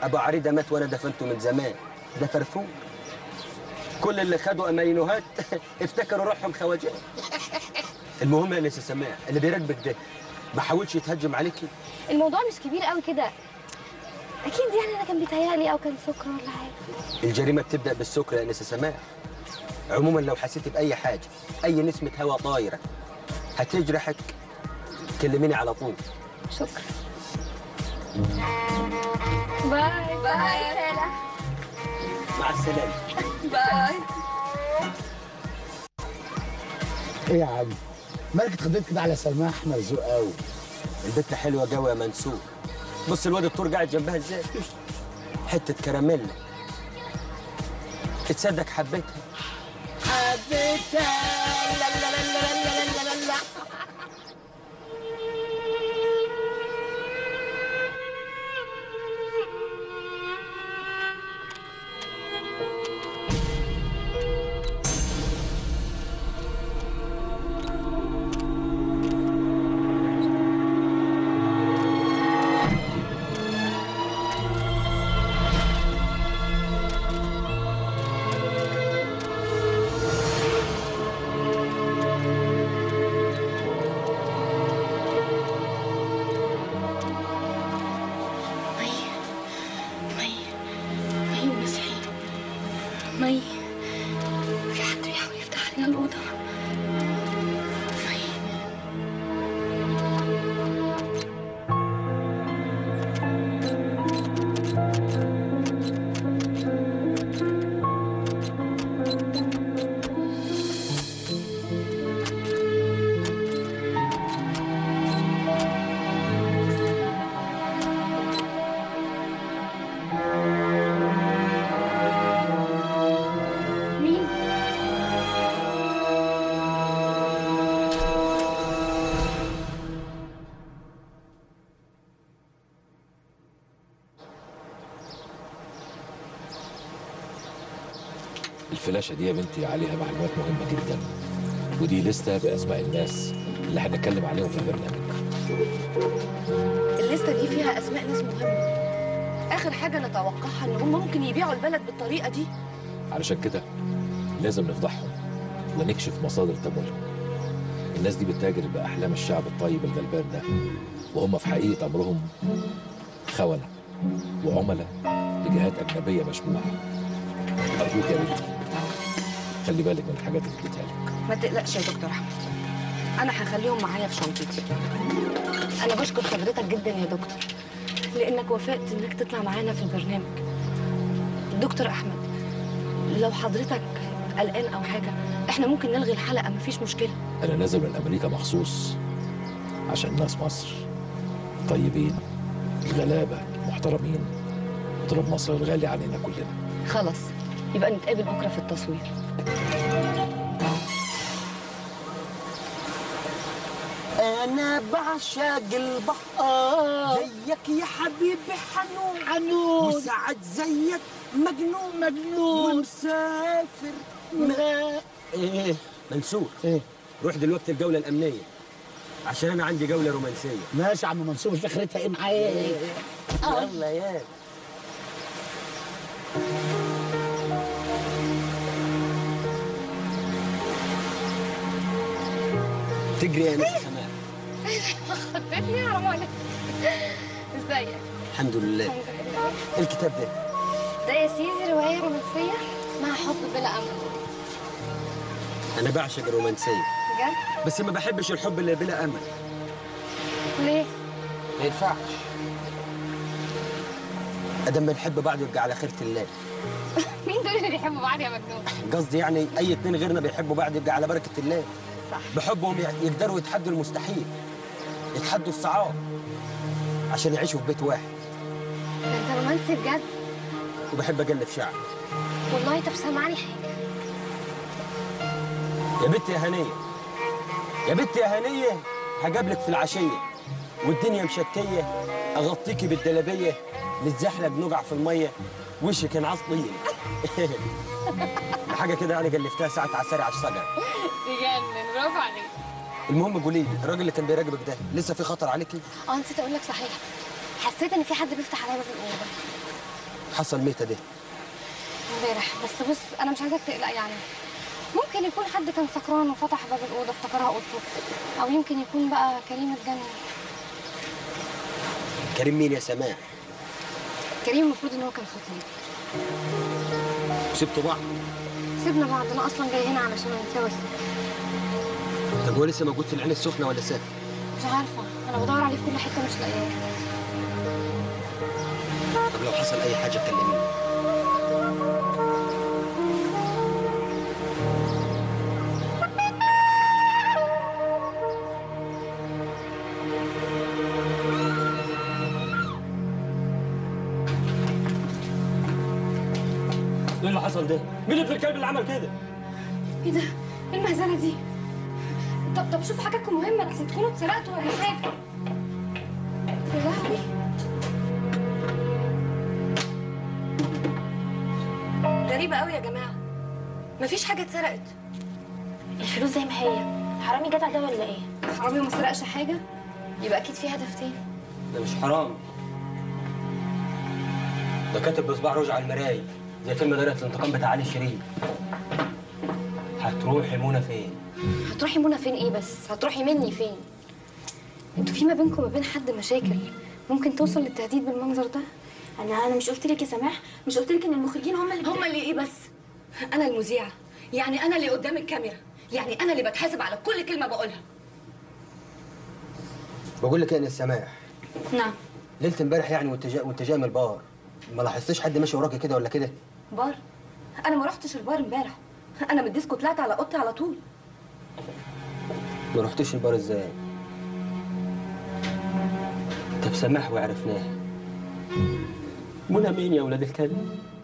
ابو عريده مات وانا دفنته من زمان ده فرفور كل اللي خدوا امينوهات افتكروا روحهم خواجات المهم يا نسي سماع اللي بيراكبك ده ما حاولش يتهجم عليكي الموضوع مش كبير قوي كده اكيد يعني انا كان بيتهيألي او كان سكر ولا حاجه الجريمه بتبدا بالسكر يا نسي سماع عموما لو حسيت باي حاجه اي نسمه هواء طايره هتجرحك كلميني على طول شكرا باي باي سلام مع السلامه باي ايه يا عم مالك اتخضيت كده على سماح مرزوق قوي البت حلوه جو يا منسوب بص الواد الطور قاعد جنبها ازاي حته كراميلا تصدق حبيتها حبيتها لا لا لا لا لا لا لا لا مي مي مي ومسحي مي في حد بيحاول يفتح لنا الأوضة مي مين؟ الفلاشة دي يا بنتي عليها معلومات مهمة جدا ودي لستة بأسماء الناس اللي هنتكلم عليهم في البرنامج الليسته دي فيها اسماء ناس مهمه اخر حاجه نتوقعها ان هم ممكن يبيعوا البلد بالطريقه دي علشان كده لازم نفضحهم ونكشف مصادر تمويلهم الناس دي بتتاجر بأحلام الشعب الطيب الغلبان ده وهم في حقيقة أمرهم خونة وعملاء لجهات أجنبية مشبوهة أرجوك يا بنتي خلي بالك من الحاجات اللي اديتها لك ما تقلقش يا دكتور احمد انا هخليهم معايا في شنطتي انا بشكر حضرتك جدا يا دكتور لانك وافقت انك تطلع معانا في البرنامج دكتور احمد لو حضرتك قلقان او حاجه احنا ممكن نلغي الحلقه مفيش مشكله أنا نازل من أمريكا مخصوص عشان ناس مصر طيبين غلابة محترمين وتراب مصر الغالي علينا كلنا خلاص يبقى نتقابل بكره في التصوير انا بعشق البحر زيك يا حبيبي حنون حنون وسعد زيك مجنون مجنون ومسافر ما- ايه منصور ايه روح دلوقتي الجوله الامنيه عشان انا عندي جوله رومانسيه ماشي يا عم منصور شوف اخرتها ايه معايا يلا يا تجري يا ناس سماء خدتني يا رمانة ازيك؟ الحمد لله الحمد لله إيه الكتاب ده ده يا سيدي رواية رومانسية اسمها حب بلا أمل انا بعشق الرومانسيه بجد؟ بس ما بحبش الحب اللي بلا امل ليه؟ ما ينفعش ادم بنحب بعض يبقى على خيرة الله مين دول اللي بيحبوا بعض يا مجنون؟ قصدي يعني اي اتنين غيرنا بيحبوا بعض يبقى على بركه الله صح بحبهم ي- يقدروا يتحدوا المستحيل يتحدوا الصعاب عشان يعيشوا في بيت واحد ده انت رومانسي بجد؟ وبحب اجلف شعر والله طب سامعني حاجة يا بنت يا هنيه يا بنت يا هنيه هجابلك في العشيه والدنيا مشتيه اغطيكي بالدلبيه نتزحلق نقع في الميه وشك ينعص طين حاجه كده يعني جلفتها ساعه عساري على الشجر تجنن برافو عليك المهم قولي لي الراجل اللي كان بيراقبك ده لسه في خطر عليكي اه نسيت اقول لك صحيح حسيت ان في حد بيفتح عليا باب الاوضه حصل ميتة ده امبارح بس بص انا مش عايزاك تقلق يعني ممكن يكون حد كان سكران وفتح باب الاوضه افتكرها اوضته او يمكن يكون بقى كريم اتجنن كريم مين يا سماح كريم المفروض ان هو كان خطيب سبتوا بعض سيبنا بعض انا اصلا جاي هنا علشان نتجوز طب هو لسه موجود في العين السخنة ولا سافر مش عارفه انا بدور عليه في كل حته مش لاقياه طب لو حصل أي حاجة كلميني ايه اللي حصل ده؟ مين ابن الكلب اللي عمل كده؟ ايه ده ايه المهزله دي طب طب شوفوا حاجاتكم مهمه لحسن تكونوا اتسرقتوا ولا حاجه يا لهوي غريبه قوي يا جماعه مفيش حاجه اتسرقت الفلوس زي ما هي حرامي جدع ده ولا ايه حرامي ما سرقش حاجه يبقى اكيد في هدف تاني ده مش حرام ده كاتب بصباع روج على المراية زي فيلم دايرة الانتقام بتاع علي شريف هتروحي منى فين؟ هتروحي منى فين ايه بس هتروحي مني فين انتوا في ما بينكم وما بين حد مشاكل ممكن توصل للتهديد بالمنظر ده انا انا مش قلت لك يا سماح مش قلت لك ان المخرجين هم اللي هما اللي ايه بس انا المذيعه يعني انا اللي قدام الكاميرا يعني انا اللي بتحاسب على كل كلمه بقولها بقول لك ايه يا السماح نعم ليله امبارح يعني وانت جاي وانت جاي من البار ما لاحظتش حد ماشي وراكي كده ولا كده؟ بار انا ما رحتش البار امبارح انا من الديسكو طلعت على اوضتي على طول ما رحتش البار ازاي؟ طب سماح وعرفناها منى مين يا ولاد الكلب؟